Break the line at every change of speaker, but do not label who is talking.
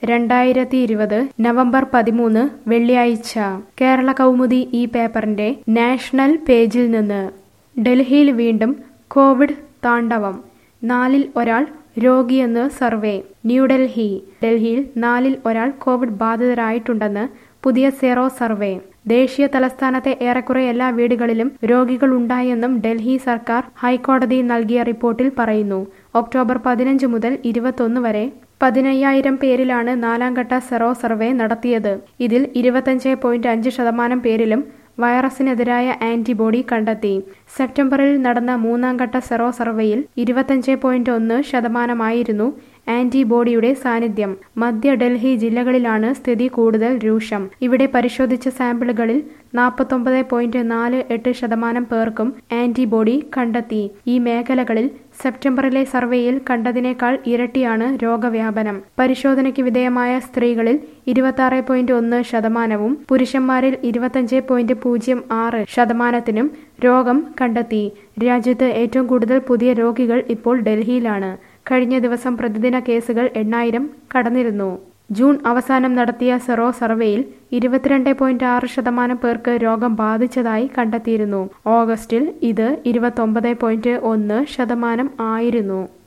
രണ്ടായിരത്തി ഇരുപത് നവംബർ പതിമൂന്ന് വെള്ളിയാഴ്ച കേരള കൗമുദി ഈ പേപ്പറിന്റെ നാഷണൽ പേജിൽ നിന്ന് ഡൽഹിയിൽ വീണ്ടും കോവിഡ് താണ്ഡവം നാലിൽ ഒരാൾ രോഗിയെന്ന് സർവേ ന്യൂഡൽഹി ഡൽഹിയിൽ നാലിൽ ഒരാൾ കോവിഡ് ബാധിതരായിട്ടുണ്ടെന്ന് പുതിയ സെറോ സർവേ ദേശീയ തലസ്ഥാനത്തെ ഏറെക്കുറെ എല്ലാ വീടുകളിലും രോഗികളുണ്ടായെന്നും ഡൽഹി സർക്കാർ ഹൈക്കോടതിയിൽ നൽകിയ റിപ്പോർട്ടിൽ പറയുന്നു ഒക്ടോബർ പതിനഞ്ച് മുതൽ ഇരുപത്തൊന്ന് വരെ പതിനയ്യായിരം പേരിലാണ് നാലാം ഘട്ട സെറോ സർവേ നടത്തിയത് ഇതിൽ ഇരുപത്തഞ്ച് പോയിന്റ് അഞ്ച് ശതമാനം പേരിലും വൈറസിനെതിരായ ആന്റിബോഡി കണ്ടെത്തി സെപ്റ്റംബറിൽ നടന്ന മൂന്നാം ഘട്ട സെറോ സർവേയിൽ ഇരുപത്തഞ്ച് പോയിന്റ് ഒന്ന് ശതമാനമായിരുന്നു ആന്റിബോഡിയുടെ സാന്നിധ്യം മധ്യ ഡൽഹി ജില്ലകളിലാണ് സ്ഥിതി കൂടുതൽ രൂക്ഷം ഇവിടെ പരിശോധിച്ച സാമ്പിളുകളിൽ നാൽപ്പത്തൊമ്പത് പോയിന്റ് നാല് എട്ട് ശതമാനം പേർക്കും ആന്റിബോഡി കണ്ടെത്തി ഈ മേഖലകളിൽ സെപ്റ്റംബറിലെ സർവേയിൽ കണ്ടതിനേക്കാൾ ഇരട്ടിയാണ് രോഗവ്യാപനം പരിശോധനയ്ക്ക് വിധേയമായ സ്ത്രീകളിൽ ഇരുപത്തി പോയിന്റ് ഒന്ന് ശതമാനവും പുരുഷന്മാരിൽ ഇരുപത്തഞ്ച് പോയിന്റ് പൂജ്യം ആറ് ശതമാനത്തിനും രോഗം കണ്ടെത്തി രാജ്യത്ത് ഏറ്റവും കൂടുതൽ പുതിയ രോഗികൾ ഇപ്പോൾ ഡൽഹിയിലാണ് കഴിഞ്ഞ ദിവസം പ്രതിദിന കേസുകൾ എണ്ണായിരം കടന്നിരുന്നു ജൂൺ അവസാനം നടത്തിയ സെറോ സർവേയിൽ ഇരുപത്തിരണ്ട് പോയിന്റ് ആറ് ശതമാനം പേർക്ക് രോഗം ബാധിച്ചതായി കണ്ടെത്തിയിരുന്നു ഓഗസ്റ്റിൽ ഇത് ഇരുപത്തൊമ്പത് പോയിന്റ് ഒന്ന് ശതമാനം ആയിരുന്നു